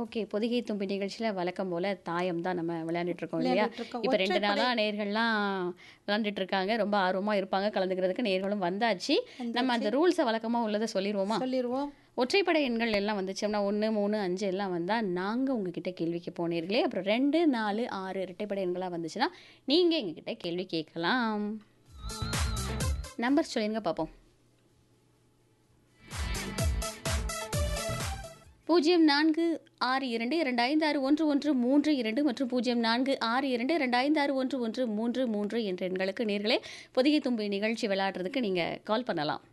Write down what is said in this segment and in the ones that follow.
Okay Pothigai தும்பி நிகழ்ச்சியில் வழக்கம் போல் தாயம் தான் நம்ம விளையாண்டுட்டு இருக்கோம் இல்லையா விளையாடிட்டு இருக்கோம். இப்போ ரெண்டு ஒற்றைப்படை. நாளாக நேர்கள்லாம் விளையாண்டுட்டு இருக்காங்க ரொம்ப ஆர்வமாக இருப்பாங்க கலந்துக்கிறதுக்கு நேர்களும் வந்தாச்சு நம்ம அந்த ரூல்ஸை வழக்கமாக உள்ளதை சொல்லிடுவோமா சொல்லிடுவோம் ஒற்றைப்படை எண்கள் எல்லாம் வந்துச்சோம்னா ஒன்று மூணு அஞ்சு எல்லாம் வந்தால் நாங்கள் உங்ககிட்ட கேள்விக்கு போனீர்களே அப்புறம் ரெண்டு நாலு ஆறு இரட்டைப்படை எண்களாக வந்துச்சுன்னா நீங்கள் எங்ககிட்ட கேள்வி கேட்கலாம் நம்பர் சொல்லிருங்க பார்ப்போம் பூஜ்ஜியம் நான்கு ஆறு இரண்டு இரண்டு ஐந்து ஆறு ஒன்று ஒன்று மூன்று இரண்டு மற்றும் பூஜ்ஜியம் நான்கு ஆறு இரண்டு இரண்டு ஐந்து ஆறு ஒன்று ஒன்று மூன்று மூன்று என்ற எண்களுக்கு நேர்களே பொதிகை தும்பி நிகழ்ச்சி விளையாடுறதுக்கு நீங்கள் கால் பண்ணலாம்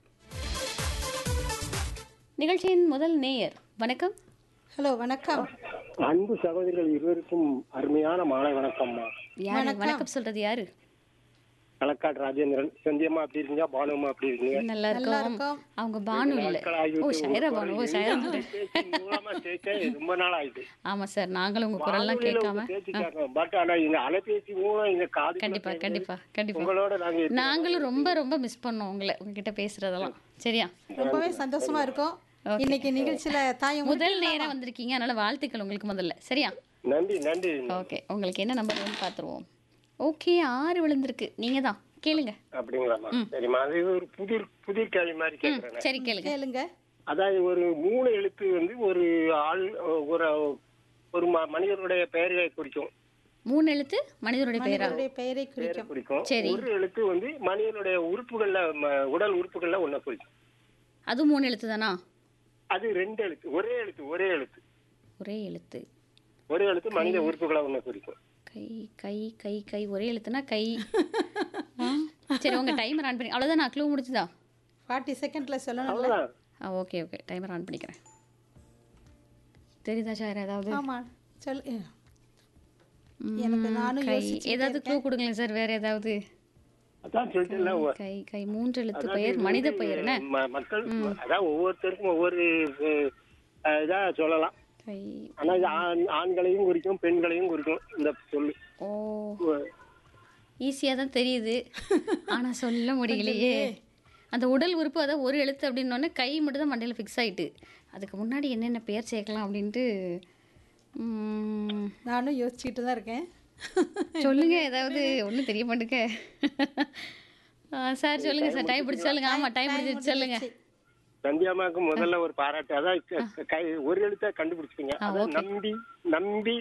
நிகழ்ச்சியின் முதல் நேயர் வணக்கம் ஹலோ வணக்கம் அன்பு சகோதரிகள் இருவருக்கும் அருமையான மாலை வணக்கம்மா யாரு வணக்கம் சொல்றது யாரு களக்காடு ராஜேந்திரன் செந்தியம்மா அப்படி இருக்கீங்க பானுமா அப்படி இருக்கீங்க நல்லா நல்லா இருக்கும் இருக்கோம் அவங்க பானு இல்ல நாட்கள் ஆகிவிட்டு ஓ உங்க ஷைரா குரல் பானு ஓ இனிமையான ஷைரா பேச்சின் மூலமா கேட்க ரொம்ப நாள் ஆயிடுது ஆமா சார் நாங்களும் உங்க குரல்லாம் கேட்காம பேச்சு கேட்கணும் பட் ஆனா இந்த அலைபேசி மூலம் எங்க காது கண்டிப்பா கண்டிப்பா கண்டிப்பா உங்களோட நாங்க நாங்களும் ரொம்ப ரொம்ப மிஸ் பண்ணோம் உங்களை உங்ககிட்ட பேசுறதெல்லாம் சரியா ரொம்பவே சந்தோஷமா இருக்கும் இன்னைக்கு நிகழ்ச்சியில தாயம் முதல் நேரம் வந்திருக்கீங்க அதனால வாழ்த்துக்கள் உங்களுக்கு முதல்ல சரியா நன்றி நன்றி ஓகே உங்களுக்கு என்ன நம்பர் வேணும் பார்த்துருவோம் ஓகே ஆறு விழுந்திருக்கு நீங்க தான் கேளுங்க அப்படிங்களாம்மா சரிம்மா அது ஒரு புதிர் புதிர் கேள்வி மாதிரி கேட்கறேன் சரி கேளுங்க கேளுங்க அதாவது ஒரு மூணு எழுத்து வந்து ஒரு ஆள் ஒரு ஒரு ம- மனிதனுடைய பெயர்களை குறிக்கும் மூணு எழுத்து மனிதனுடைய பெயரா அவருடைய பெயரை பெயரை குறிக்கும் குறிக்கும் சரி. ஒரு எழுத்து வந்து மனிதனுடைய உறுப்புகள்ல ம- உடல் உறுப்புகள்ல ஒண்ண குறிக்கும் அது மூணு எழுத்து தானா அது ரெண்டு எழுத்து ஒரே எழுத்து ஒரே எழுத்து ஒரே எழுத்து ஒரே எழுத்து மனித உறுப்புகளை ஒண்ண குறிக்கும் கை கை கை கை ஒரே எழுத்துனா கை ஆ, சரி உங்க டைமர் ஆன் பண்ணி அவ்வளோதான் நான் க்ளூ முடிச்சுதா ஃபார்ட்டி செகண்ட்ல சொல்லணும்ல அவ்வளவுதான் ஆ ஓகே ஓகே டைமர் ஆன் பண்ணிக்கிறேன் தெரியுதா சார் ஏதாவது ஆமா சொல் ம், எனக்கு நானும் கை யோசிச்சுட்டே ஏதாவது க்ளூ கொடுங்களேன் சார் வேற ஏதாவது அதான் சொல்லிட்டுல கை கை மூன்று எழுத்து அதாவது பெயர் இது மனித வந்து பெயர் என்ன ம- மக்கள் அதான் ஒவ்வொருத்தருக்கும் ஒவ்வொரு அஹ், இதா சொல்லலாம் கை ஆனா இது ஆண் ஆண்களையும் குறிக்கும் பெண்களையும் குறிக்கும் இந்த சொல்லு ஓ ஈஸியாக தான் தெரியுது ஆனால் சொல்ல முடியலையே அந்த உடல் உறுப்பு அதான் ஒரு எழுத்து அப்படின்னோடனே கை மட்டும் தான் மண்டையில் ஃபிக்ஸ் ஆயிட்டு அதுக்கு முன்னாடி என்னென்ன பேர் சேர்க்கலாம் அப்படின்ட்டு ம், நானும் யோசிச்சுட்டு தான் இருக்கேன் சொல்லுங்க ஏதாவது ஒன்றும் தெரிய மாட்டேங்க சார் சொல்லுங்க சார் டைம் பிடிச்சி சொல்லுங்க ஆமாம் டைம் பிடிச்சி சொல்லுங்க சந்தியாமாவுக்கு முதல்ல ஒரு பாராட்டு அதான் க- கை ஒரு எழுத்த கண்டுபிடிச்சிட்டீங்க அதான் நம்பி நம்பி